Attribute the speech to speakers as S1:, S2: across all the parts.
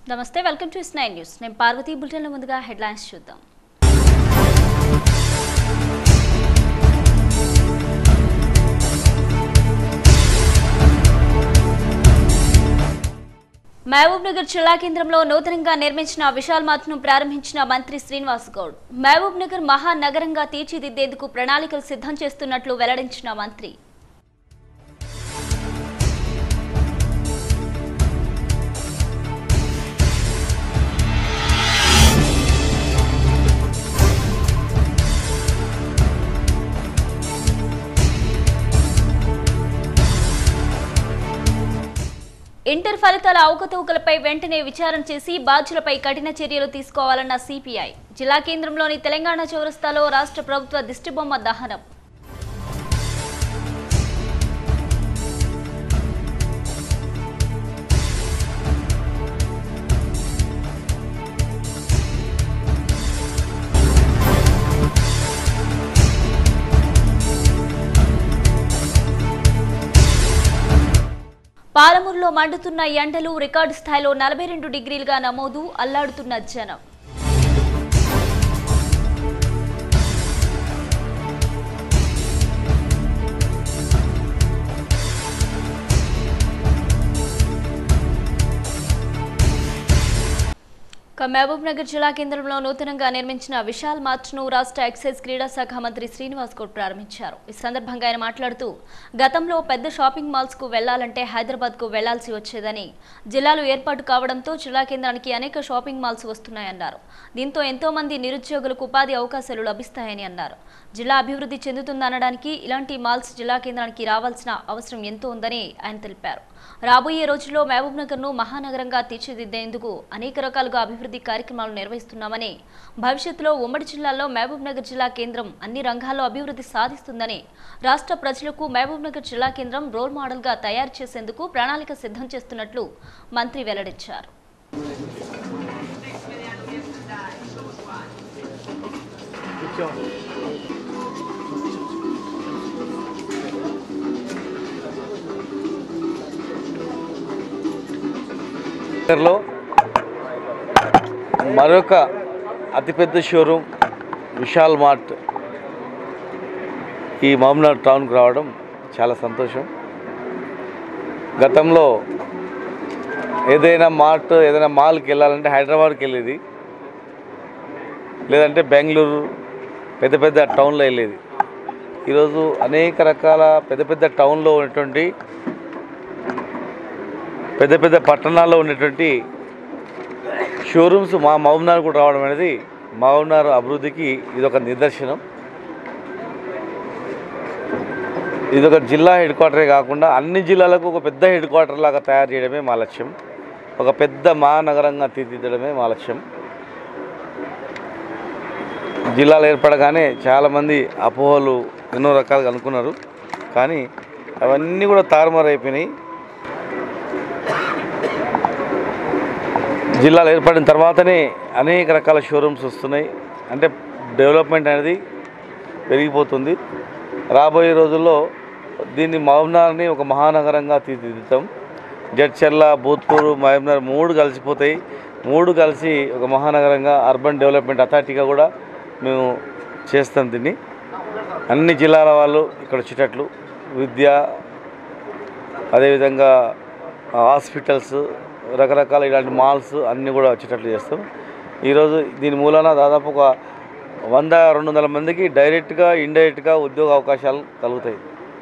S1: నమస్తే welcome to nine news నేను పార్వతీ బులెటిన్ల ముందుగా హెడ్లైన్స్ చూద్దాం మహబూబ్ నగర్ జిల్లా కేంద్రంలో నూతనంగా నిర్మించిన విశాల్ మార్ట్ ను ప్రారంభించిన మంత్రి శ్రీనివాస్ గౌడ్ మహబూబ్ నగర్ మహానగరంగా తీర్చిదిద్దేందుకు ప్రణాళికలు సిద్ధం చేస్తున్నట్లు వెల్లడించిన మంత్రి ఇంటర్ ఫలితాల అవకతవకలపై వెంటనే విచారణ చేసి బాధ్యులపై కఠిన చర్యలు తీసుకోవాలన్న సిపిఐ జిల్లా కేంద్రంలోని తెలంగాణ చౌరస్తాలో రాష్ట్ర ప్రభుత్వ దిష్టిబొమ్మ దహనం పాలమూరులో మండుతున్న ఎండలు రికార్డు స్థాయిలో నలభై రెండు డిగ్రీలుగా నమోదు అల్లాడుతున్న జనం ఇక మహబూబ్ నగర్ జిల్లా కేంద్రంలో నూతనంగా నిర్మించిన విశాల్ మార్చ్ ను రాష్ట్ర ఎక్సైజ్ క్రీడా శాఖ మంత్రి శ్రీనివాస్ గౌడ్ ప్రారంభించారు ఈ సందర్భంగా ఆయన మాట్లాడుతూ గతంలో పెద్ద షాపింగ్ మాల్స్ కు వెళ్లాలంటే హైదరాబాద్ కు వెళ్లాల్సి వచ్చేదని జిల్లాలు ఏర్పాటు కావడంతో జిల్లా కేంద్రానికి అనేక షాపింగ్ మాల్స్ వస్తున్నాయన్నారు దీంతో ఎంతో మంది నిరుద్యోగులకు ఉపాధి అవకాశాలు లభిస్తాయని అన్నారు జిల్లా అభివృద్ధి చెందుతుందనడానికి ఇలాంటి మాల్స్ జిల్లా కేంద్రానికి రావాల్సిన అవసరం ఎంతో ఉందని ఆయన తెలిపారు రాబోయే రోజుల్లో మహబూబ్ నగర్ ను మహానగరంగా తీర్చిదిద్దేందుకు అనేక రకాలుగా అభివృద్ధి కార్యక్రమాలు నిర్వహిస్తున్నామని భవిష్యత్తులో ఉమ్మడి జిల్లాలో మహబూబ్ నగర్ జిల్లా కేంద్రం అన్ని రంగాల్లో అభివృద్ధి సాధిస్తుందని రాష్ట్ర ప్రజలకు మహబూబ్ నగర్ జిల్లా కేంద్రం రోల్ మోడల్ గా తయారు చేసేందుకు ప్రణాళిక సిద్ధం చేస్తున్నట్లు మంత్రి వెల్లడించారు
S2: లో మరొక అతిపెద్ద షోరూమ్ విశాల్ మార్ట్ ఈ మహమ్నాడ్ టౌన్కి రావడం చాలా సంతోషం గతంలో ఏదైనా మార్ట్ ఏదైనా మాల్కి వెళ్ళాలంటే హైదరాబాద్కి వెళ్ళేది లేదంటే బెంగళూరు పెద్ద పెద్ద టౌన్లో వెళ్ళేది ఈరోజు అనేక రకాల పెద్ద పెద్ద టౌన్లో ఉన్నటువంటి పెద్ద పెద్ద పట్టణాల్లో ఉన్నటువంటి షోరూమ్స్ మా మహబూబ్నగర్ కూడా రావడం అనేది మహబూబ్నగర్ అభివృద్ధికి ఇదొక నిదర్శనం ఇదొక జిల్లా హెడ్ క్వార్టరే కాకుండా అన్ని జిల్లాలకు ఒక పెద్ద హెడ్ క్వార్టర్ లాగా తయారు చేయడమే మా లక్ష్యం ఒక పెద్ద మహానగరంగా తీర్చిదిద్దడమే మా లక్ష్యం జిల్లాలు ఏర్పడగానే చాలామంది అపోహలు ఎన్నో రకాలుగా అనుకున్నారు కానీ అవన్నీ కూడా తారుమారు అయిపోయినాయి జిల్లాలు ఏర్పడిన తర్వాతనే అనేక రకాల షోరూమ్స్ వస్తున్నాయి అంటే డెవలప్మెంట్ అనేది పెరిగిపోతుంది రాబోయే రోజుల్లో దీన్ని మహబూబ్నగర్ని ఒక మహానగరంగా తీర్చిదిద్దాం జడ్చర్ల భూత్పూర్ మహబూబ్నగర్ మూడు కలిసిపోతాయి మూడు కలిసి ఒక మహానగరంగా అర్బన్ డెవలప్మెంట్ అథారిటీగా కూడా మేము చేస్తాం దీన్ని అన్ని జిల్లాల వాళ్ళు ఇక్కడ వచ్చేటట్లు విద్య అదేవిధంగా హాస్పిటల్స్ రకరకాల ఇలాంటి మాల్స్ అన్నీ కూడా వచ్చేటట్లు చేస్తాం ఈరోజు దీని మూలాన దాదాపు ఒక వంద రెండు వందల మందికి డైరెక్ట్గా ఇండైరెక్ట్గా ఉద్యోగ అవకాశాలు కలుగుతాయి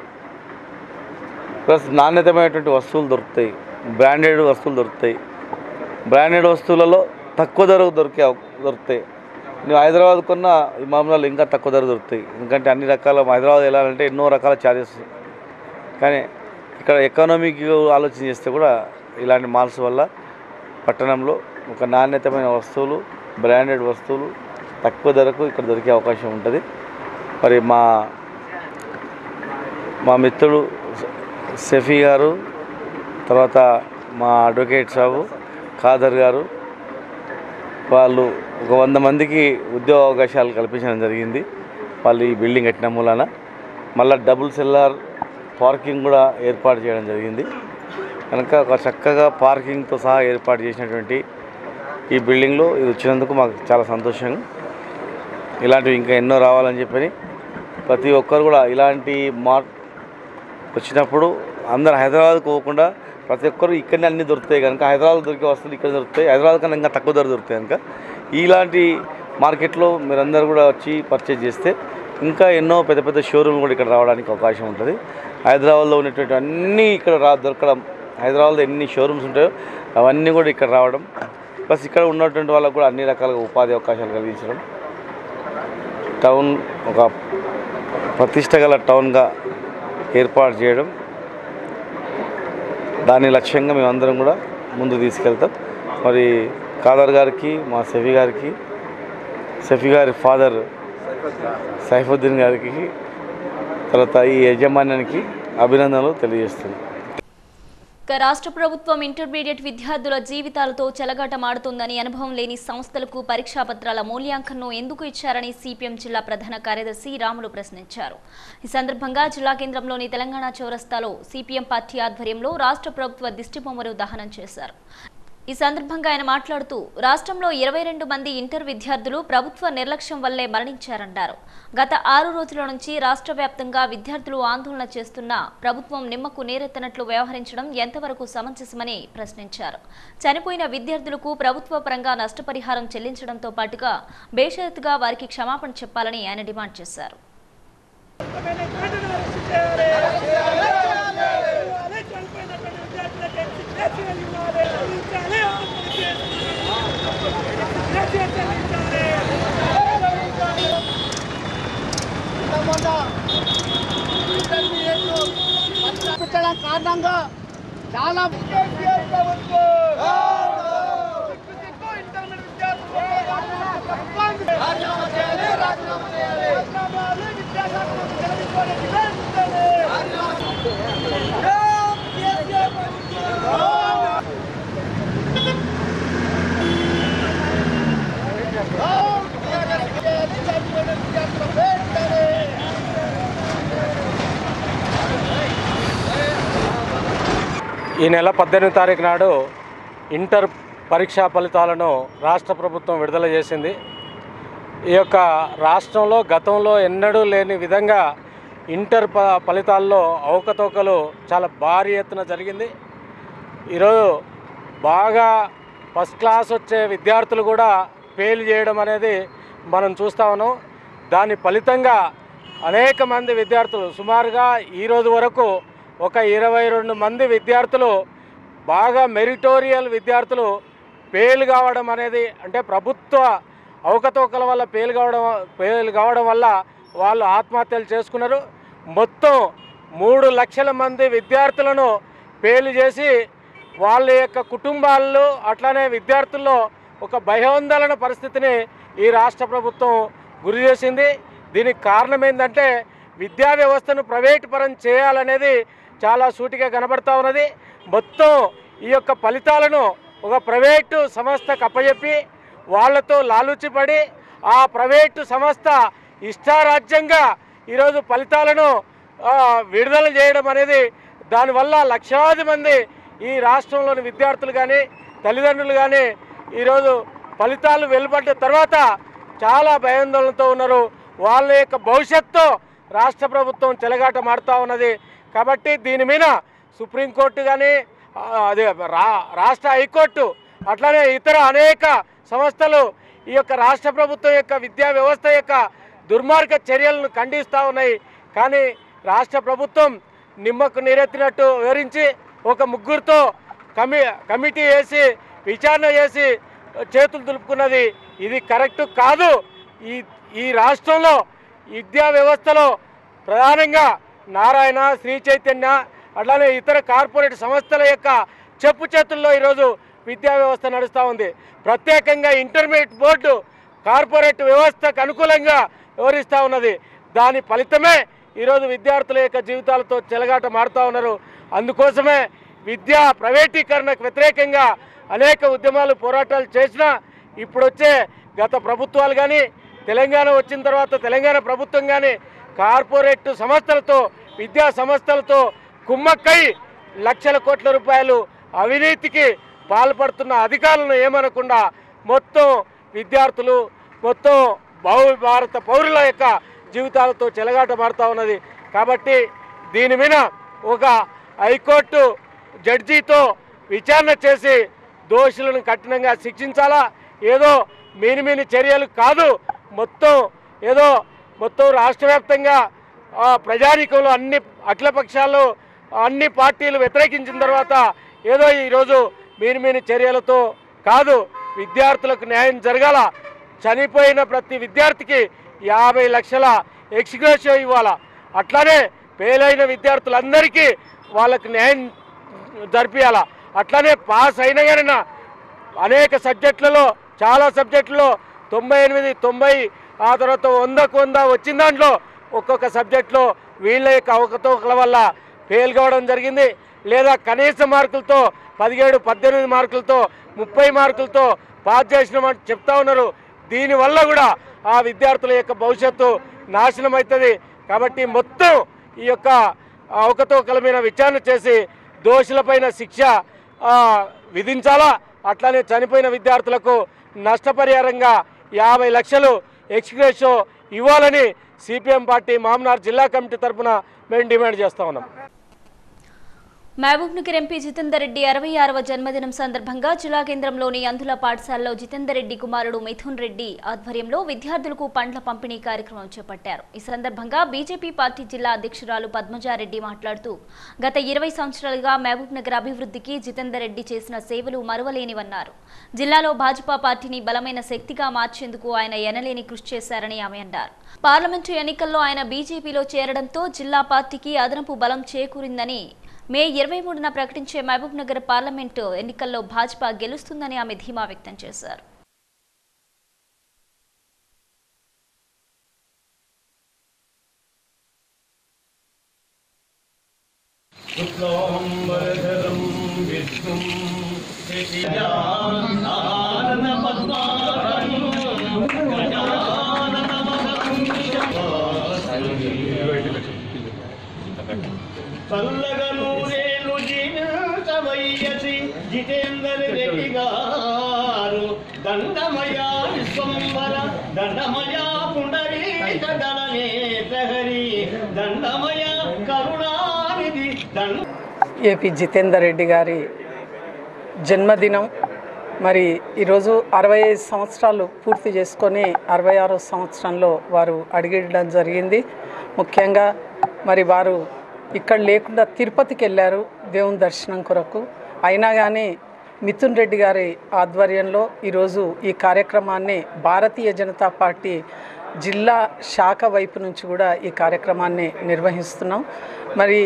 S2: ప్లస్ నాణ్యతమైనటువంటి వస్తువులు దొరుకుతాయి బ్రాండెడ్ వస్తువులు దొరుకుతాయి బ్రాండెడ్ వస్తువులలో తక్కువ ధరకు దొరికే అవ- దొరుకుతాయి నువ్వు హైదరాబాద్ కొన్న ఈ మామూలు ఇంకా తక్కువ ధర దొరుకుతాయి ఎందుకంటే అన్ని రకాల హైదరాబాద్ వెళ్ళాలంటే ఎన్నో రకాల ఛార్జెస్ కానీ ఇక్కడ ఎకానమీకి ఆలోచన చేస్తే కూడా ఇలాంటి మాల్స్ వల్ల పట్టణంలో ఒక నాణ్యతమైన వస్తువులు బ్రాండెడ్ వస్తువులు తక్కువ ధరకు ఇక్కడ దొరికే అవకాశం ఉంటుంది మరి మా మా మిత్రుడు షఫీ గారు తర్వాత మా అడ్వకేట్ సాబు ఖాదర్ గారు వాళ్ళు ఒక వంద మందికి ఉద్యోగ అవకాశాలు కల్పించడం జరిగింది వాళ్ళు ఈ బిల్డింగ్ కట్టిన మూలాన మళ్ళీ డబుల్ సెల్లార్ పార్కింగ్ కూడా ఏర్పాటు చేయడం జరిగింది కనుక ఒక చక్కగా పార్కింగ్తో సహా ఏర్పాటు చేసినటువంటి ఈ బిల్డింగ్లో ఇది వచ్చినందుకు మాకు చాలా సంతోషం ఇలాంటివి ఇంకా ఎన్నో రావాలని చెప్పని ప్రతి ఒక్కరు కూడా ఇలాంటి మార్ వచ్చినప్పుడు అందరు హైదరాబాద్కి పోకుండా ప్రతి ఒక్కరు ఇక్కడనే అన్ని దొరుకుతాయి కనుక హైదరాబాద్ దొరికే వస్తువులు ఇక్కడ దొరుకుతాయి హైదరాబాద్ కన్నా ఇంకా తక్కువ ధర దొరుకుతాయి కనుక ఇలాంటి మార్కెట్లో మీరందరూ కూడా వచ్చి పర్చేజ్ చేస్తే ఇంకా ఎన్నో పెద్ద పెద్ద షోరూమ్ కూడా ఇక్కడ రావడానికి అవకాశం ఉంటుంది హైదరాబాద్లో ఉన్నటువంటి అన్నీ ఇక్కడ రా దొరకడం హైదరాబాద్లో ఎన్ని షోరూమ్స్ ఉంటాయో అవన్నీ కూడా ఇక్కడ రావడం ప్లస్ ఇక్కడ ఉన్నటువంటి వాళ్ళకు కూడా అన్ని రకాలుగా ఉపాధి అవకాశాలు కలిగించడం టౌన్ ఒక ప్రతిష్ట గల టౌన్గా ఏర్పాటు చేయడం దాని లక్ష్యంగా మేమందరం కూడా ముందు తీసుకెళ్తాం మరి కాదర్ గారికి మా సెఫీ గారికి సెఫీ గారి ఫాదర్ సైఫుద్దీన్ గారికి తర్వాత ఈ యజమాన్యానికి అభినందనలు తెలియజేస్తున్నాను
S1: ఇక రాష్ట్ర ప్రభుత్వం ఇంటర్మీడియట్ విద్యార్థుల జీవితాలతో చెలగాటమాడుతోందని అనుభవం లేని సంస్థలకు పరీక్షా పత్రాల మూల్యాంకనం ఎందుకు ఇచ్చారని సిపిఎం జిల్లా ప్రధాన కార్యదర్శి రాములు ప్రశ్నించారు ఈ సందర్భంగా జిల్లా కేంద్రంలోని తెలంగాణ చౌరస్తాలో సిపిఎం పార్టీ ఆధ్వర్యంలో రాష్ట్ర ప్రభుత్వ దిష్టిబొమ్మలు దహనం చేశారు ఈ సందర్భంగా ఆయన మాట్లాడుతూ రాష్ట్రంలో ఇరవై రెండు మంది ఇంటర్ విద్యార్థులు ప్రభుత్వ నిర్లక్ష్యం వల్లే మరణించారన్నారు గత ఆరు రోజుల నుంచి రాష్ట్ర వ్యాప్తంగా విద్యార్థులు ఆందోళన చేస్తున్నా ప్రభుత్వం నిమ్మకు నీరెత్తనట్లు వ్యవహరించడం ఎంతవరకు సమంజసమని ప్రశ్నించారు చనిపోయిన విద్యార్థులకు ప్రభుత్వ పరంగా నష్టపరిహారం చెల్లించడంతో పాటుగా బేషరతుగా వారికి క్షమాపణ చెప్పాలని ఆయన డిమాండ్ చేశారు
S3: పెట్టడం కారణంగా చాలా
S4: ఈ నెల పద్దెనిమిది తారీఖు నాడు ఇంటర్ పరీక్షా ఫలితాలను రాష్ట్ర ప్రభుత్వం విడుదల చేసింది ఈ యొక్క రాష్ట్రంలో గతంలో ఎన్నడూ లేని విధంగా ఇంటర్ ప ఫలితాల్లో అవకతవకలు చాలా భారీ ఎత్తున జరిగింది ఈరోజు బాగా ఫస్ట్ క్లాస్ వచ్చే విద్యార్థులు కూడా ఫెయిల్ చేయడం అనేది మనం చూస్తా ఉన్నాం దాని ఫలితంగా అనేక మంది విద్యార్థులు సుమారుగా ఈరోజు వరకు ఒక ఇరవై రెండు మంది విద్యార్థులు బాగా మెరిటోరియల్ విద్యార్థులు ఫెయిల్ కావడం అనేది అంటే ప్రభుత్వ అవకతవకల వల్ల ఫెయిల్ కావడం ఫెయిల్ కావడం వల్ల వాళ్ళు ఆత్మహత్యలు చేసుకున్నారు మొత్తం మూడు లక్షల మంది విద్యార్థులను ఫెయిల్ చేసి వాళ్ళ యొక్క కుటుంబాల్లో అట్లానే విద్యార్థుల్లో ఒక భయోందోళన పరిస్థితిని ఈ రాష్ట్ర ప్రభుత్వం గురి చేసింది దీనికి కారణం ఏంటంటే విద్యా వ్యవస్థను ప్రైవేట్ పరం చేయాలనేది చాలా సూటిగా కనబడతా ఉన్నది మొత్తం ఈ యొక్క ఫలితాలను ఒక ప్రైవేటు సంస్థకు అప్పచెప్పి వాళ్ళతో లాలూచిపడి ఆ ప్రైవేటు సంస్థ ఇష్టారాజ్యంగా ఈరోజు ఫలితాలను ఆ, విడుదల చేయడం అనేది దానివల్ల లక్షలాది మంది ఈ రాష్ట్రంలోని విద్యార్థులు కానీ తల్లిదండ్రులు కానీ ఈరోజు ఫలితాలు వెలువడ్డ తర్వాత చాలా భయాందోళనతో ఉన్నారు వాళ్ళ యొక్క భవిష్యత్తు రాష్ట్ర ప్రభుత్వం చెలగాట మాడుతూ ఉన్నది కాబట్టి దీని మీద సుప్రీంకోర్టు కానీ ఆ, అదే రా రాష్ట్ర హైకోర్టు అట్లానే ఇతర అనేక సంస్థలు ఈ యొక్క రాష్ట్ర ప్రభుత్వం యొక్క విద్యా వ్యవస్థ యొక్క దుర్మార్గ చర్యలను ఖండిస్తూ ఉన్నాయి కానీ రాష్ట్ర ప్రభుత్వం నిమ్మకు నీరెత్తినట్టు వివరించి ఒక ముగ్గురితో కమి కమిటీ వేసి విచారణ చేసి చేతులు దులుపుకున్నది ఇది కరెక్ట్ కాదు ఈ ఈ రాష్ట్రంలో విద్యా వ్యవస్థలో ప్రధానంగా నారాయణ శ్రీ చైతన్య అట్లానే ఇతర కార్పొరేట్ సంస్థల యొక్క చెప్పు చేతుల్లో ఈరోజు విద్యా వ్యవస్థ నడుస్తూ ఉంది ప్రత్యేకంగా ఇంటర్మీడియట్ బోర్డు కార్పొరేట్ వ్యవస్థకు అనుకూలంగా వ్యవహరిస్తూ ఉన్నది దాని ఫలితమే ఈరోజు విద్యార్థుల యొక్క జీవితాలతో చెలగాట మారుతూ ఉన్నారు అందుకోసమే విద్యా ప్రైవేటీకరణకు వ్యతిరేకంగా అనేక ఉద్యమాలు పోరాటాలు చేసినా ఇప్పుడు వచ్చే గత ప్రభుత్వాలు కానీ తెలంగాణ వచ్చిన తర్వాత తెలంగాణ ప్రభుత్వం కానీ కార్పొరేట్ సంస్థలతో విద్యా సంస్థలతో కుమ్మక్కై లక్షల కోట్ల రూపాయలు అవినీతికి పాల్పడుతున్న అధికారులను ఏమనకుండా మొత్తం విద్యార్థులు మొత్తం బహు భారత పౌరుల యొక్క జీవితాలతో చెలగాట మారుతూ ఉన్నది కాబట్టి దీని మీద ఒక హైకోర్టు జడ్జితో విచారణ చేసి దోషులను కఠినంగా శిక్షించాలా ఏదో మీని మీని చర్యలు కాదు మొత్తం ఏదో మొత్తం రాష్ట్ర వ్యాప్తంగా ఆ, ప్రజానీకంలో అన్ని అఖిల పక్షాలు అన్ని పార్టీలు వ్యతిరేకించిన తర్వాత ఏదో ఈరోజు మీని మీని చర్యలతో కాదు విద్యార్థులకు న్యాయం జరగాల చనిపోయిన ప్రతి విద్యార్థికి యాభై లక్షల ఎక్స్గ్రేషియో ఇవ్వాలా అట్లానే ఫెయిల్ విద్యార్థులందరికీ వాళ్ళకి న్యాయం జరిపియాలా అట్లానే పాస్ అయిన కానీ అనేక సబ్జెక్టులలో చాలా సబ్జెక్టులలో తొంభై ఎనిమిది తొంభై ఆ తర్వాత వందకు వంద వచ్చిన దాంట్లో ఒక్కొక్క సబ్జెక్టులో వీళ్ళ యొక్క అవకతవకల వల్ల ఫెయిల్ కావడం జరిగింది లేదా కనీస మార్కులతో పదిహేడు పద్దెనిమిది మార్కులతో ముప్పై మార్కులతో పాస్ చేసినామని చెప్తా ఉన్నారు దీనివల్ల కూడా ఆ విద్యార్థుల యొక్క భవిష్యత్తు నాశనం అవుతుంది కాబట్టి మొత్తం ఈ యొక్క అవకతవకల మీద విచారణ చేసి దోషులపైన శిక్ష ఆ, విధించాలా అట్లానే చనిపోయిన విద్యార్థులకు నష్టపరిహారంగా యాభై లక్షలు ఎక్స్గ్రేషో ఇవ్వాలని సిపిఎం పార్టీ మామనార్ జిల్లా కమిటీ తరఫున మేము డిమాండ్ చేస్తా ఉన్నాం
S1: మహబూబ్ నగర్ ఎంపీ జితేందర్ రెడ్డి అరవై ఆరవ జన్మదినం సందర్భంగా జిల్లా కేంద్రంలోని అందుల పాఠశాలలో జితేందర్ రెడ్డి కుమారుడు మిథున్ రెడ్డి ఆధ్వర్యంలో విద్యార్థులకు పండ్ల పంపిణీ కార్యక్రమం చేపట్టారు ఈ సందర్భంగా బీజేపీ పార్టీ జిల్లా అధ్యక్షురాలు పద్మజారెడ్డి మాట్లాడుతూ గత ఇరవై సంవత్సరాలుగా మహబూబ్ నగర్ అభివృద్ధికి జితేందర్ రెడ్డి చేసిన సేవలు మరువలేనివన్నారు జిల్లాలో భాజపా పార్టీని బలమైన శక్తిగా మార్చేందుకు ఆయన ఎనలేని కృషి చేశారని ఆమె అన్నారు పార్లమెంటు ఎన్నికల్లో ఆయన బీజేపీలో చేరడంతో జిల్లా పార్టీకి అదనపు బలం చేకూరిందని మే ఇరవై మూడున ప్రకటించే మహబూబ్ నగర్ పార్లమెంటు ఎన్నికల్లో భాజపా గెలుస్తుందని ఆమె ధీమా వ్యక్తం చేశారు
S5: చల్లగా నూరేళ్ళు జీవించవయ్యసి జితేందర్ రెడ్డి గారు దండమయా విశ్వంబర దండమయా పుండరీక దళనే ప్రహరి దండమయ కరుణానిధి దండ
S6: ఏపీ జితేందర్ రెడ్డి గారి జన్మదినం మరి ఈరోజు అరవై ఐదు సంవత్సరాలు పూర్తి చేసుకొని అరవై ఆరో సంవత్సరంలో వారు అడిగిడడం జరిగింది ముఖ్యంగా మరి వారు ఇక్కడ లేకుండా తిరుపతికి వెళ్ళారు దేవుని దర్శనం కొరకు అయినా కానీ మిథున్ రెడ్డి గారి ఆధ్వర్యంలో ఈరోజు ఈ కార్యక్రమాన్ని భారతీయ జనతా పార్టీ జిల్లా శాఖ వైపు నుంచి కూడా ఈ కార్యక్రమాన్ని నిర్వహిస్తున్నాం మరి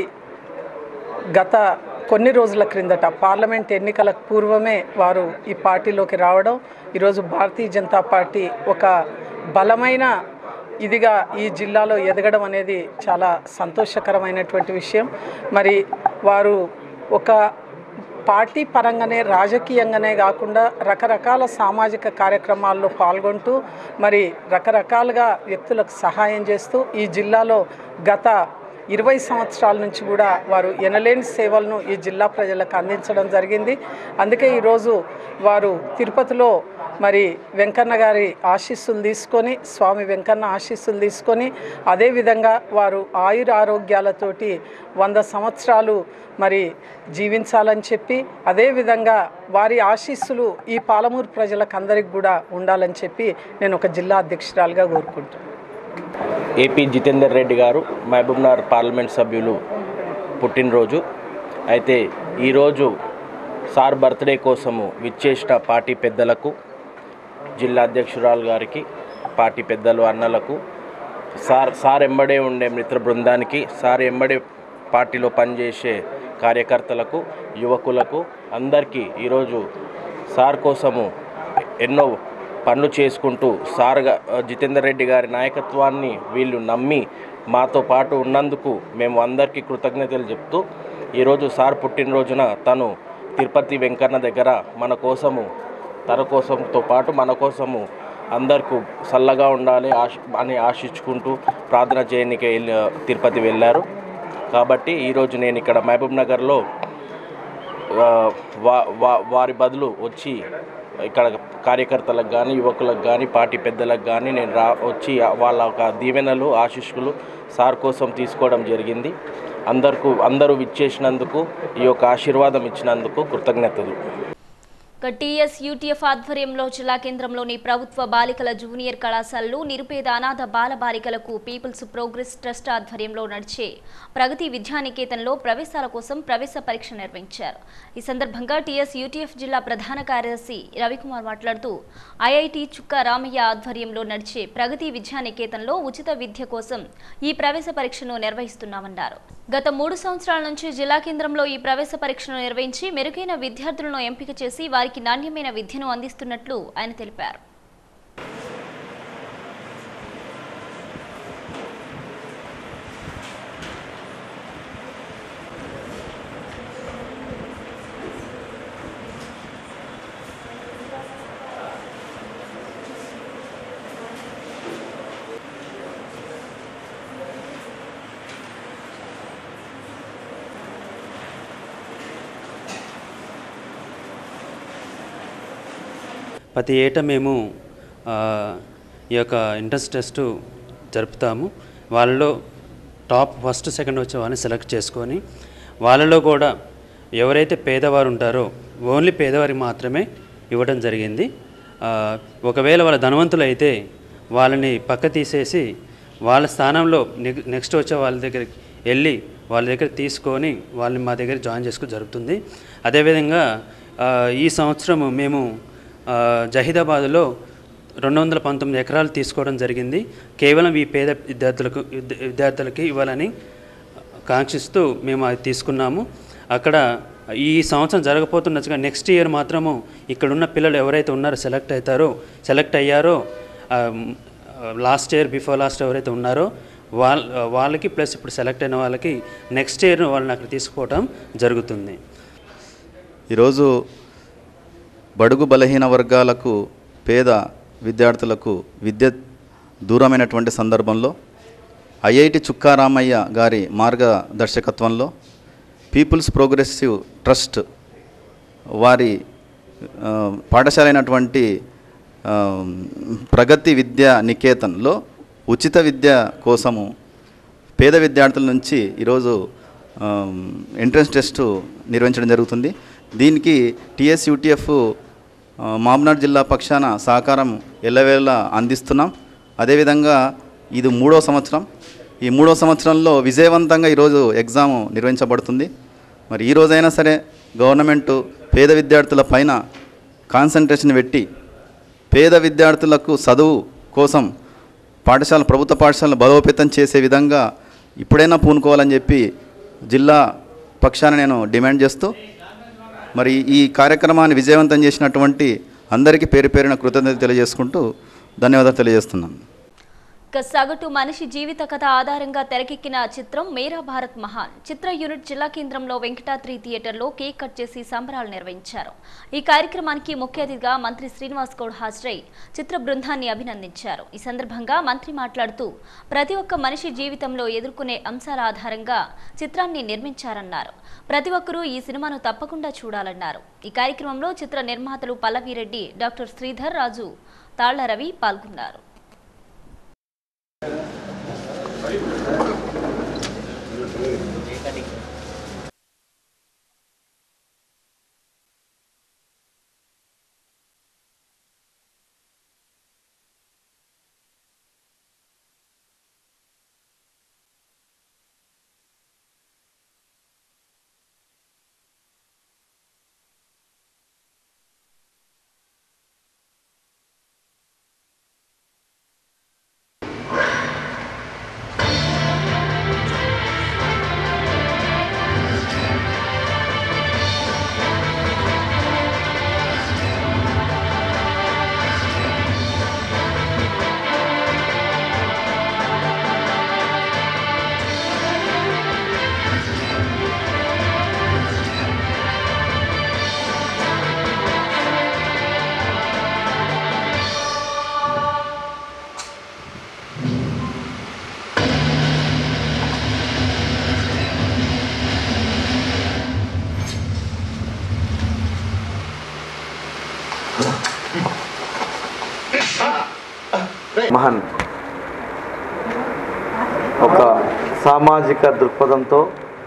S6: గత కొన్ని రోజుల క్రిందట పార్లమెంట్ ఎన్నికలకు పూర్వమే వారు ఈ పార్టీలోకి రావడం ఈరోజు భారతీయ జనతా పార్టీ ఒక బలమైన ఇదిగా ఈ జిల్లాలో ఎదగడం అనేది చాలా సంతోషకరమైనటువంటి విషయం మరి వారు ఒక పార్టీ పరంగానే రాజకీయంగానే కాకుండా రకరకాల సామాజిక కార్యక్రమాల్లో పాల్గొంటూ మరి రకరకాలుగా వ్యక్తులకు సహాయం చేస్తూ ఈ జిల్లాలో గత ఇరవై సంవత్సరాల నుంచి కూడా వారు ఎనలేని సేవలను ఈ జిల్లా ప్రజలకు అందించడం జరిగింది అందుకే ఈరోజు వారు తిరుపతిలో మరి వెంకన్న గారి ఆశీస్సులు తీసుకొని స్వామి వెంకన్న ఆశీస్సులు తీసుకొని అదేవిధంగా వారు ఆయుర ఆరోగ్యాలతోటి వంద సంవత్సరాలు మరి జీవించాలని చెప్పి అదేవిధంగా వారి ఆశీస్సులు ఈ పాలమూరు ప్రజలకు అందరికి కూడా ఉండాలని చెప్పి నేను ఒక జిల్లా అధ్యక్షురాలుగా కోరుకుంటున్నాను
S7: ఏపీ జితేందర్ రెడ్డి గారు మహబూబ్నగర్ పార్లమెంట్ సభ్యులు పుట్టినరోజు అయితే ఈరోజు సార్ బర్త్డే కోసము విచ్చేసిన పార్టీ పెద్దలకు జిల్లా అధ్యక్షురాలు గారికి పార్టీ పెద్దలు అన్నలకు సార్ సార్ ఎంబడే ఉండే మిత్ర బృందానికి సార్ ఎంబడే పార్టీలో పనిచేసే కార్యకర్తలకు యువకులకు అందరికీ ఈరోజు సార్ కోసము ఎన్నో పనులు చేసుకుంటూ సార్ గా- జితేందర్ రెడ్డి గారి నాయకత్వాన్ని వీళ్ళు నమ్మి మాతో పాటు ఉన్నందుకు మేము అందరికీ కృతజ్ఞతలు చెప్తూ ఈరోజు సార్ పుట్టినరోజున తను తిరుపతి వెంకన్న దగ్గర మన కోసము తన కోసంతో పాటు మన కోసము అందరికీ చల్లగా ఉండాలి ఆశ అని ఆశించుకుంటూ ప్రార్థన చేయడానికి వెళ్ళి తిరుపతి వెళ్ళారు కాబట్టి ఈరోజు నేను ఇక్కడ మహబూబ్ నగర్లో ఆ, వా వా వారి బదులు వచ్చి ఇక్కడ కార్యకర్తలకు కానీ యువకులకు కానీ పార్టీ పెద్దలకు కానీ నేను రా వచ్చి వాళ్ళ ఒక దీవెనలు ఆశీస్సులు సార్ కోసం తీసుకోవడం జరిగింది అందరికీ అందరూ విచ్చేసినందుకు ఈ యొక్క ఆశీర్వాదం ఇచ్చినందుకు కృతజ్ఞతలు
S1: ఇక టీఎస్ యూటీఎఫ్ ఆధ్వర్యంలో జిల్లా కేంద్రంలోని ప్రభుత్వ బాలికల జూనియర్ కళాశాలలు నిరుపేద అనాథ బాల బాలికలకు పీపుల్స్ ప్రోగ్రెస్ ట్రస్ట్ ఆధ్వర్యంలో నడిచే ప్రగతి విద్యానికేతన్లో ప్రవేశాల కోసం ప్రవేశ పరీక్ష నిర్వహించారు ఈ సందర్భంగా టీఎస్ యూటీఎఫ్ జిల్లా ప్రధాన కార్యదర్శి రవికుమార్ మాట్లాడుతూ ఐఐటి చుక్క రామయ్య ఆధ్వర్యంలో నడిచే ప్రగతి విద్యానికేతన్లో ఉచిత విద్య కోసం ఈ ప్రవేశ పరీక్షను నిర్వహిస్తున్నామన్నారు గత మూడు సంవత్సరాల నుంచి జిల్లా కేంద్రంలో ఈ ప్రవేశ పరీక్షను నిర్వహించి మెరుగైన విద్యార్థులను ఎంపిక చేసి వారికి నాణ్యమైన విద్యను అందిస్తున్నట్లు ఆయన తెలిపారు
S8: ప్రతి ఏటా మేము ఆ, ఈ యొక్క ఎంట్రన్స్ టెస్ట్ జరుపుతాము వాళ్ళలో టాప్ ఫస్ట్ సెకండ్ వచ్చే వాళ్ళని సెలెక్ట్ చేసుకొని వాళ్ళలో కూడా ఎవరైతే పేదవారు ఉంటారో ఓన్లీ పేదవారికి మాత్రమే ఇవ్వడం జరిగింది ఆ, ఒకవేళ వాళ్ళ ధనవంతులు అయితే వాళ్ళని పక్క తీసేసి వాళ్ళ స్థానంలో నెక్- నెక్స్ట్ వచ్చే వాళ్ళ దగ్గరికి వెళ్ళి వాళ్ళ దగ్గర తీసుకొని వాళ్ళని మా దగ్గర జాయిన్ చేసుకో జరుగుతుంది అదేవిధంగా ఆ, ఈ సంవత్సరము మేము ఆ, జహీదాబాద్లో రెండు వందల పంతొమ్మిది ఎకరాలు తీసుకోవడం జరిగింది కేవలం ఈ పేద విద్యార్థులకు విద్య- విద్యార్థులకి ఇవ్వాలని కాంక్షిస్తూ మేము అది తీసుకున్నాము అక్కడ ఈ సంవత్సరం జరగబోతున్నట్టుగా నెక్స్ట్ ఇయర్ మాత్రము ఇక్కడున్న పిల్లలు ఎవరైతే ఉన్నారో సెలెక్ట్ అవుతారో సెలెక్ట్ అయ్యారో లాస్ట్ ఇయర్ బిఫోర్ లాస్ట్ ఎవరైతే ఉన్నారో వాళ్ళ వాళ్ళకి ప్లస్ ఇప్పుడు సెలెక్ట్ అయిన వాళ్ళకి నెక్స్ట్ ఇయర్ వాళ్ళని అక్కడ తీసుకుపోవడం జరుగుతుంది
S9: ఈరోజు బడుగు బలహీన వర్గాలకు పేద విద్యార్థులకు విద్య దూరమైనటువంటి సందర్భంలో ఐఐటి చుక్కారామయ్య గారి మార్గదర్శకత్వంలో పీపుల్స్ ప్రోగ్రెసివ్ ట్రస్ట్ వారి ఆ, పాఠశాల అయినటువంటి ఆ, ప్రగతి విద్యా నికేతన్లో ఉచిత విద్య కోసము పేద విద్యార్థుల నుంచి ఈరోజు ఎంట్రన్స్ టెస్ట్ నిర్వహించడం జరుగుతుంది దీనికి టిఎస్ యూటీఎఫ్ మామ్నాడ్ జిల్లా పక్షాన సహకారం ఎల్లవేళ అందిస్తున్నాం అదేవిధంగా ఇది మూడో సంవత్సరం ఈ మూడో సంవత్సరంలో విజయవంతంగా ఈరోజు ఎగ్జామ్ నిర్వహించబడుతుంది మరి ఈ రోజైనా సరే గవర్నమెంట్ పేద విద్యార్థుల పైన కాన్సన్ట్రేషన్ పెట్టి పేద విద్యార్థులకు చదువు కోసం పాఠశాల ప్రభుత్వ పాఠశాలను బలోపేతం చేసే విధంగా ఇప్పుడైనా పూనుకోవాలని చెప్పి జిల్లా పక్షాన నేను డిమాండ్ చేస్తూ మరి ఈ కార్యక్రమాన్ని విజయవంతం చేసినటువంటి అందరికీ పేరు పేరున కృతజ్ఞత తెలియజేసుకుంటూ ధన్యవాదాలు తెలియజేస్తున్నాను
S1: ఇక సగటు మనిషి జీవిత కథ ఆధారంగా తెరకెక్కిన చిత్రం మేరా భారత్ మహాన్ చిత్ర యూనిట్ జిల్లా కేంద్రంలో వెంకటాద్రి థియేటర్లో కేక్ కట్ చేసి సంబరాలు నిర్వహించారు ఈ కార్యక్రమానికి ముఖ్య అతిథిగా మంత్రి శ్రీనివాస్ గౌడ్ హాజరై చిత్ర బృందాన్ని అభినందించారు ఈ సందర్భంగా మంత్రి మాట్లాడుతూ ప్రతి ఒక్క మనిషి జీవితంలో ఎదుర్కొనే అంశాల ఆధారంగా చిత్రాన్ని నిర్మించారన్నారు ప్రతి ఒక్కరూ ఈ సినిమాను తప్పకుండా చూడాలన్నారు ఈ కార్యక్రమంలో చిత్ర నిర్మాతలు పల్లవిరెడ్డి డాక్టర్ శ్రీధర్ రాజు తాళ్ల రవి పాల్గొన్నారు
S2: మహన్ ఒక సామాజిక దృక్పథంతో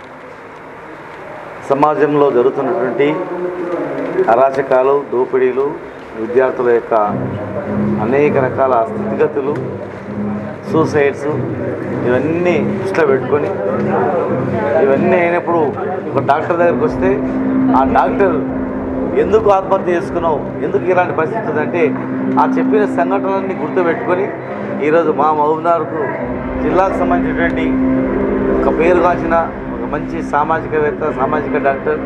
S2: సమాజంలో జరుగుతున్నటువంటి అరాచకాలు దోపిడీలు విద్యార్థుల యొక్క అనేక రకాల స్థితిగతులు సూసైడ్స్ ఇవన్నీ దృష్టిలో పెట్టుకొని ఇవన్నీ అయినప్పుడు ఒక డాక్టర్ దగ్గరికి వస్తే ఆ డాక్టర్ ఎందుకు ఆత్మహత్య చేసుకున్నావు ఎందుకు ఇలాంటి పరిస్థితి ఉందంటే ఆ చెప్పిన సంఘటనలన్నీ గుర్తుపెట్టుకొని ఈరోజు మా మహబూబ్నగర్కు జిల్లాకు సంబంధించినటువంటి ఒక పేరుగాంచిన ఒక మంచి సామాజికవేత్త సామాజిక డాక్టర్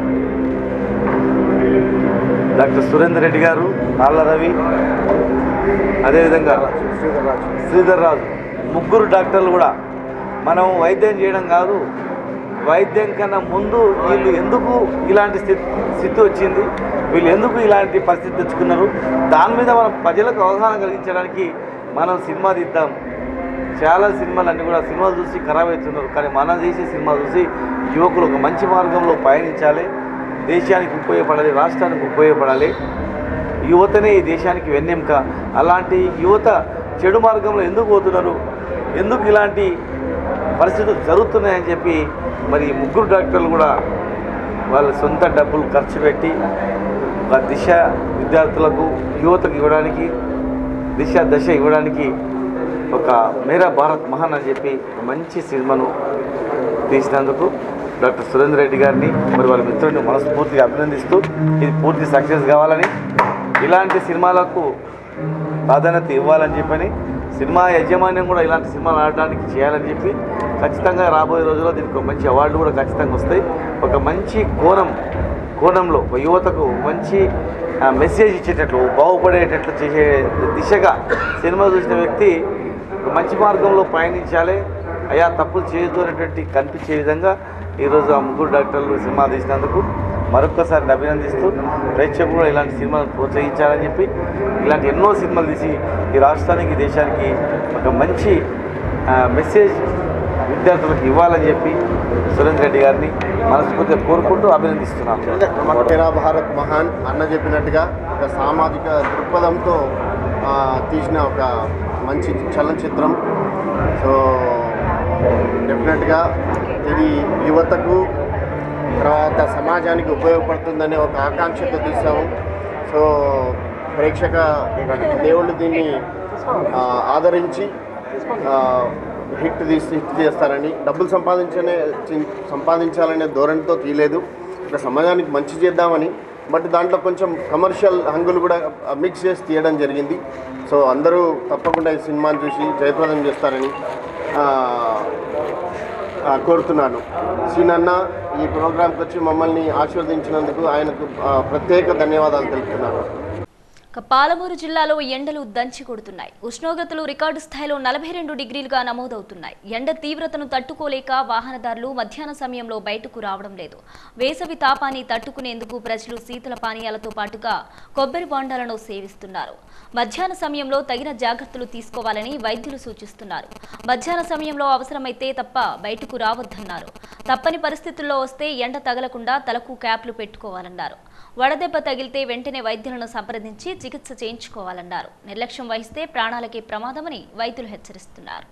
S2: డాక్టర్ సురేందర్ రెడ్డి గారు కాళ్ళ రవి అదేవిధంగా శ్రీధర్ రాజు ముగ్గురు డాక్టర్లు కూడా మనం వైద్యం చేయడం కాదు వైద్యం కన్నా ముందు వీళ్ళు ఎందుకు ఇలాంటి స్థితి స్థితి వచ్చింది వీళ్ళు ఎందుకు ఇలాంటి పరిస్థితి తెచ్చుకున్నారు దాని మీద మనం ప్రజలకు అవగాహన కలిగించడానికి మనం సినిమా తీద్దాం చాలా సినిమాలు అన్నీ కూడా సినిమాలు చూసి ఖరాబ్ అవుతున్నారు కానీ మనం చేసే సినిమా చూసి యువకులు ఒక మంచి మార్గంలో పయనించాలి దేశానికి ఉపయోగపడాలి రాష్ట్రానికి ఉపయోగపడాలి యువతనే ఈ దేశానికి వెన్నెముక అలాంటి యువత చెడు మార్గంలో ఎందుకు పోతున్నారు ఎందుకు ఇలాంటి పరిస్థితులు జరుగుతున్నాయని చెప్పి మరి ఈ ముగ్గురు డాక్టర్లు కూడా వాళ్ళ సొంత డబ్బులు ఖర్చు పెట్టి ఒక దిశ విద్యార్థులకు యువతకు ఇవ్వడానికి దిశ దశ ఇవ్వడానికి ఒక మేరా భారత్ మహాన్ అని చెప్పి ఒక మంచి సినిమాను తీసినందుకు డాక్టర్ సురేంద్ర రెడ్డి గారిని మరి వాళ్ళ మిత్రుడిని మనస్ఫూర్తిగా అభినందిస్తూ ఇది పూర్తి సక్సెస్ కావాలని ఇలాంటి సినిమాలకు ప్రాధాన్యత ఇవ్వాలని చెప్పని సినిమా యాజమాన్యం కూడా ఇలాంటి సినిమాలు ఆడడానికి చేయాలని చెప్పి ఖచ్చితంగా రాబోయే రోజుల్లో దీనికి ఒక మంచి అవార్డు కూడా ఖచ్చితంగా వస్తాయి ఒక మంచి కోణం కోణంలో ఒక యువతకు మంచి ఆ, మెసేజ్ ఇచ్చేటట్లు బాగుపడేటట్లు చేసే దిశగా సినిమా చూసిన వ్యక్తి ఒక మంచి మార్గంలో పయనించాలి అయా తప్పులు చేయొద్దు అనేటువంటి కనిపించే విధంగా ఈరోజు ఆ ముగ్గురు డాక్టర్లు సినిమా తీసినందుకు మరొక్కసారి అభినందిస్తూ ప్రేక్షకులు కూడా ఇలాంటి సినిమాలు ప్రోత్సహించాలని చెప్పి ఇలాంటి ఎన్నో సినిమాలు తీసి ఈ రాష్ట్రానికి ఈ దేశానికి ఒక మంచి ఆ, మెసేజ్ విద్యార్థులకు ఇవ్వాలని చెప్పి సురేంద్ర రెడ్డి గారిని మనస్ఫూర్తిగా కోరుకుంటూ అభినందిస్తున్నాను
S10: మన తెరా భారత్ మహాన్ అన్న చెప్పినట్టుగా ఒక సామాజిక దృక్పథంతో ఆ, తీసిన ఒక మంచి చలనచిత్రం సో డెఫినెట్గా ఇది యువతకు తర్వాత సమాజానికి ఉపయోగపడుతుందనే ఒక ఆకాంక్షతో తీసాము సో ప్రేక్షక దేవుళ్ళు దీన్ని ఆ, ఆదరించి ఆ, హిట్ తీసి హిట్ చేస్తారని డబ్బులు సంపాదించనే చి- సంపాదించాలనే ధోరణితో తీయలేదు ఇక్కడ సమాజానికి మంచి చేద్దామని బట్ దాంట్లో కొంచెం కమర్షియల్ హంగులు కూడా మిక్స్ చేసి తీయడం జరిగింది సో అందరూ తప్పకుండా ఈ సినిమాని చూసి జయప్రదం చేస్తారని ఆ, ఆ, కోరుతున్నాను సీనన్న ఈ ప్రోగ్రాంకి వచ్చి మమ్మల్ని ఆశీర్వదించినందుకు ఆయనకు ఆ, ప్రత్యేక ధన్యవాదాలు తెలుపుతున్నాను
S1: ఇక పాలమూరు జిల్లాలో ఎండలు దంచి కొడుతున్నాయి ఉష్ణోగ్రతలు రికార్డు స్థాయిలో నలభై రెండు డిగ్రీలుగా నమోదవుతున్నాయి ఎండ తీవ్రతను తట్టుకోలేక వాహనదారులు మధ్యాహ్న సమయంలో బయటకు రావడం లేదు వేసవి తాపాన్ని తట్టుకునేందుకు ప్రజలు శీతల పానీయాలతో పాటుగా కొబ్బరి బొండాలను సేవిస్తున్నారు మధ్యాహ్న సమయంలో తగిన జాగ్రత్తలు తీసుకోవాలని వైద్యులు సూచిస్తున్నారు మధ్యాహ్న సమయంలో అవసరమైతే తప్ప బయటకు రావద్దన్నారు తప్పని పరిస్థితుల్లో వస్తే ఎండ తగలకుండా తలకు క్యాప్లు పెట్టుకోవాలన్నారు వడదెబ్బ తగిలితే వెంటనే వైద్యులను సంప్రదించి చికిత్స చేయించుకోవాలన్నారు నిర్లక్ష్యం వహిస్తే ప్రాణాలకే ప్రమాదమని వైద్యులు హెచ్చరిస్తున్నారు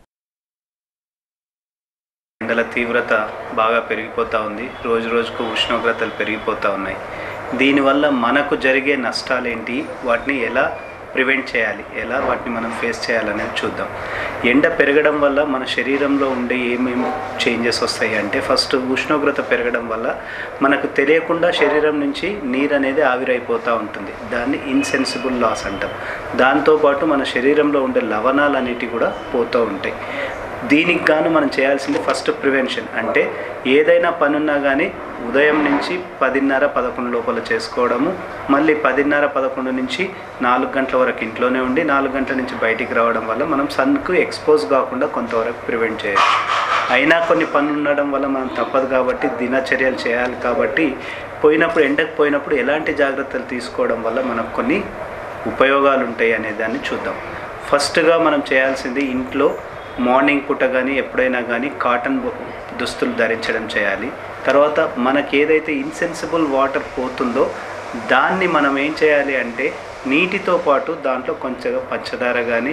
S11: ఎండల తీవ్రత బాగా పెరిగిపోతూ ఉంది రోజు రోజుకు ఉష్ణోగ్రతలు పెరిగిపోతూ ఉన్నాయి దీనివల్ల మనకు జరిగే నష్టాలేంటి వాటిని ఎలా ప్రివెంట్ చేయాలి ఎలా వాటిని మనం ఫేస్ చేయాలనేది చూద్దాం ఎండ పెరగడం వల్ల మన శరీరంలో ఉండే ఏమేమి చేంజెస్ వస్తాయి అంటే ఫస్ట్ ఉష్ణోగ్రత పెరగడం వల్ల మనకు తెలియకుండా శరీరం నుంచి నీరు అనేది ఆవిరైపోతూ ఉంటుంది దాన్ని ఇన్సెన్సిబుల్ లాస్ అంటాం దాంతోపాటు మన శరీరంలో ఉండే లవణాలు అనేటివి కూడా పోతూ ఉంటాయి దీనికి గాను మనం చేయాల్సింది ఫస్ట్ ప్రివెన్షన్ అంటే ఏదైనా పని ఉన్నా కానీ ఉదయం నుంచి పదిన్నర పదకొండు లోపల చేసుకోవడము మళ్ళీ పదిన్నర పదకొండు నుంచి నాలుగు గంటల వరకు ఇంట్లోనే ఉండి నాలుగు గంటల నుంచి బయటికి రావడం వల్ల మనం సన్కు ఎక్స్పోజ్ కాకుండా కొంతవరకు ప్రివెంట్ చేయొచ్చు అయినా కొన్ని పనులు ఉండడం వల్ల మనం తప్పదు కాబట్టి దినచర్యలు చేయాలి కాబట్టి పోయినప్పుడు ఎండకు పోయినప్పుడు ఎలాంటి జాగ్రత్తలు తీసుకోవడం వల్ల మనకు కొన్ని ఉపయోగాలు ఉంటాయి అనే దాన్ని చూద్దాం ఫస్ట్గా మనం చేయాల్సింది ఇంట్లో మార్నింగ్ పూట కానీ ఎప్పుడైనా కానీ కాటన్ బొ- దుస్తులు ధరించడం చేయాలి తర్వాత మనకి ఏదైతే ఇన్సెన్సిబుల్ వాటర్ పోతుందో దాన్ని మనం ఏం చేయాలి అంటే నీటితో పాటు దాంట్లో కొంచెం పంచదార కానీ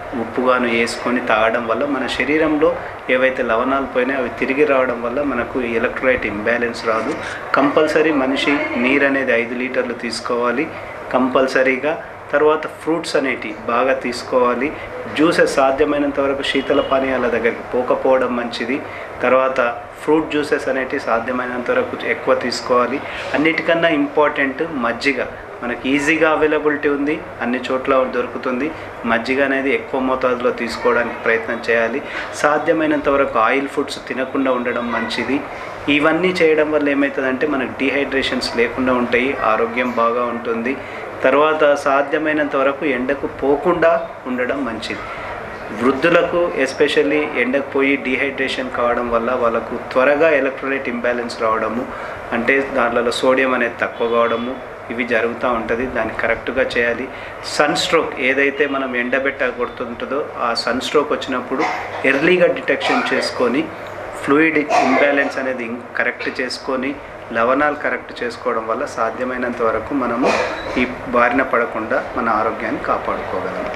S11: ఉప్పుగాను వేసుకొని తాగడం వల్ల మన శరీరంలో ఏవైతే లవణాలు పోయినాయో అవి తిరిగి రావడం వల్ల మనకు ఎలక్ట్రోలైట్ ఇంబ్యాలెన్స్ రాదు కంపల్సరీ మనిషి నీరు అనేది ఐదు లీటర్లు తీసుకోవాలి కంపల్సరీగా తర్వాత ఫ్రూట్స్ అనేటివి బాగా తీసుకోవాలి జ్యూసెస్ సాధ్యమైనంత వరకు శీతల పానీయాల దగ్గరికి పోకపోవడం మంచిది తర్వాత ఫ్రూట్ జ్యూసెస్ అనేటివి సాధ్యమైనంత వరకు ఎక్కువ తీసుకోవాలి అన్నిటికన్నా ఇంపార్టెంట్ మజ్జిగ మనకి ఈజీగా అవైలబిలిటీ ఉంది అన్ని చోట్ల దొరుకుతుంది మజ్జిగ అనేది ఎక్కువ మోతాదులో తీసుకోవడానికి ప్రయత్నం చేయాలి సాధ్యమైనంత వరకు ఆయిల్ ఫుడ్స్ తినకుండా ఉండడం మంచిది ఇవన్నీ చేయడం వల్ల ఏమవుతుందంటే మనకు డీహైడ్రేషన్స్ లేకుండా ఉంటాయి ఆరోగ్యం బాగా ఉంటుంది తర్వాత సాధ్యమైనంత వరకు ఎండకు పోకుండా ఉండడం మంచిది వృద్ధులకు ఎస్పెషల్లీ ఎండకు పోయి డీహైడ్రేషన్ కావడం వల్ల వాళ్ళకు త్వరగా ఎలక్ట్రోలైట్ ఇంబ్యాలెన్స్ రావడము అంటే దాంట్లో సోడియం అనేది తక్కువ కావడము ఇవి జరుగుతూ ఉంటుంది దాన్ని కరెక్ట్గా చేయాలి సన్ స్ట్రోక్ ఏదైతే మనం ఎండబెట్ట కొడుతుంటుందో ఆ సన్ స్ట్రోక్ వచ్చినప్పుడు ఎర్లీగా డిటెక్షన్ చేసుకొని ఫ్లూయిడ్ ఇంబ్యాలెన్స్ అనేది కరెక్ట్ చేసుకొని లవణాలు కరెక్ట్ చేసుకోవడం వల్ల సాధ్యమైనంత వరకు మనము ఈ బారిన పడకుండా మన ఆరోగ్యాన్ని కాపాడుకోగలము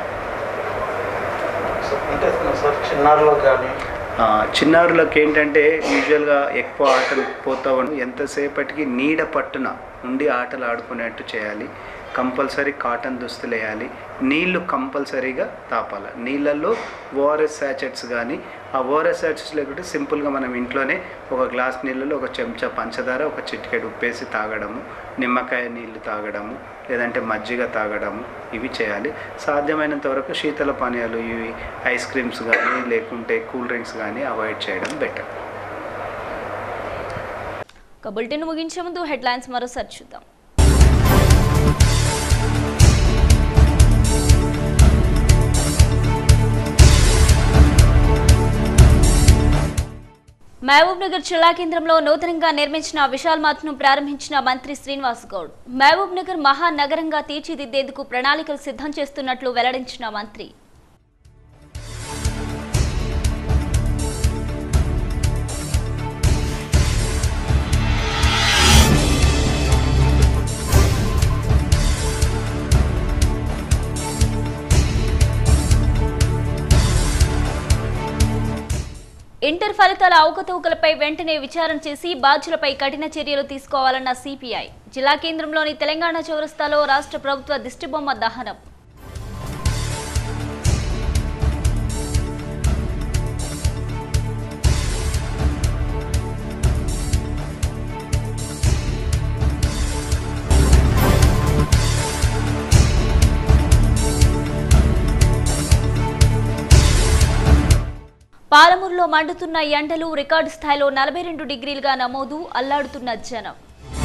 S12: అంటే సార్ చిన్నారులకు కానీ
S11: ఆ, చిన్నారులకు ఏంటంటే యూజువల్గా ఎక్కువ ఆటలు పోతా ఉండి ఎంతసేపటికి నీడ పట్టున ఉండి ఆటలు ఆడుకునేట్టు చేయాలి కంపల్సరీ కాటన్ దుస్తులు వేయాలి నీళ్లు కంపల్సరీగా తాపాలి నీళ్ళల్లో ఓఆర్ఎస్ శాచెట్స్ కానీ ఆ ఓఆర్ఎస్ శాచెట్స్ లేకుంటే సింపుల్గా మనం ఇంట్లోనే ఒక గ్లాస్ నీళ్ళలో ఒక చెంచా పంచదార ఒక చిటికెడు ఉప్పేసి తాగడము నిమ్మకాయ నీళ్లు తాగడము లేదంటే మజ్జిగ తాగడము ఇవి చేయాలి సాధ్యమైనంత వరకు శీతల పానీయాలు ఇవి ఐస్ క్రీమ్స్ కానీ లేకుంటే కూల్ డ్రింక్స్ కానీ అవాయిడ్ చేయడం బెటర్
S1: ఇక బులెటిన్ ముగించే ముందు హెడ్లైన్స్ మరోసారి చూద్దాం మహబూబ్ నగర్ జిల్లా కేంద్రంలో నూతనంగా నిర్మించిన విశాల్ మార్ట్ ను ప్రారంభించిన మంత్రి శ్రీనివాస్ గౌడ్ మహబూబ్ నగర్ మహానగరంగా తీర్చిదిద్దేందుకు ప్రణాళికలు సిద్ధం చేస్తున్నట్లు వెల్లడించిన మంత్రి ఇంటర్ ఫలితాల అవకతవకలపై వెంటనే విచారణ చేసి బాధ్యులపై కఠిన చర్యలు తీసుకోవాలన్న సిపిఐ జిల్లా కేంద్రంలోని తెలంగాణ చౌరస్తాలో రాష్ట్ర ప్రభుత్వ దిష్టిబొమ్మ దహనం పాలమూరులో మండుతున్న ఎండలు రికార్డు స్థాయిలో నలభై రెండు డిగ్రీలుగా నమోదు అల్లాడుతున్న జనం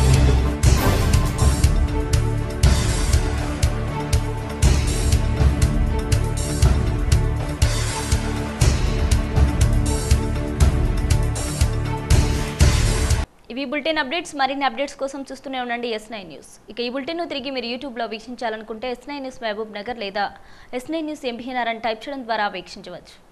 S1: ఇవి బులెటిన్ అప్డేట్స్ మరిన్ని అప్డేట్స్ కోసం చూస్తూనే ఉండండి ఎస్ నైన్ న్యూస్ ఇక ఈ బులెటిన్ తిరిగి మీరు యూట్యూబ్లో వీక్షించాలనుకుంటే S nine news Mahabubnagar లేదా ఎస్ నైన్ న్యూస్ ఎంబీఎన్ఆర్ అని టైప్ చేయడం ద్వారా వీక్షించవచ్చు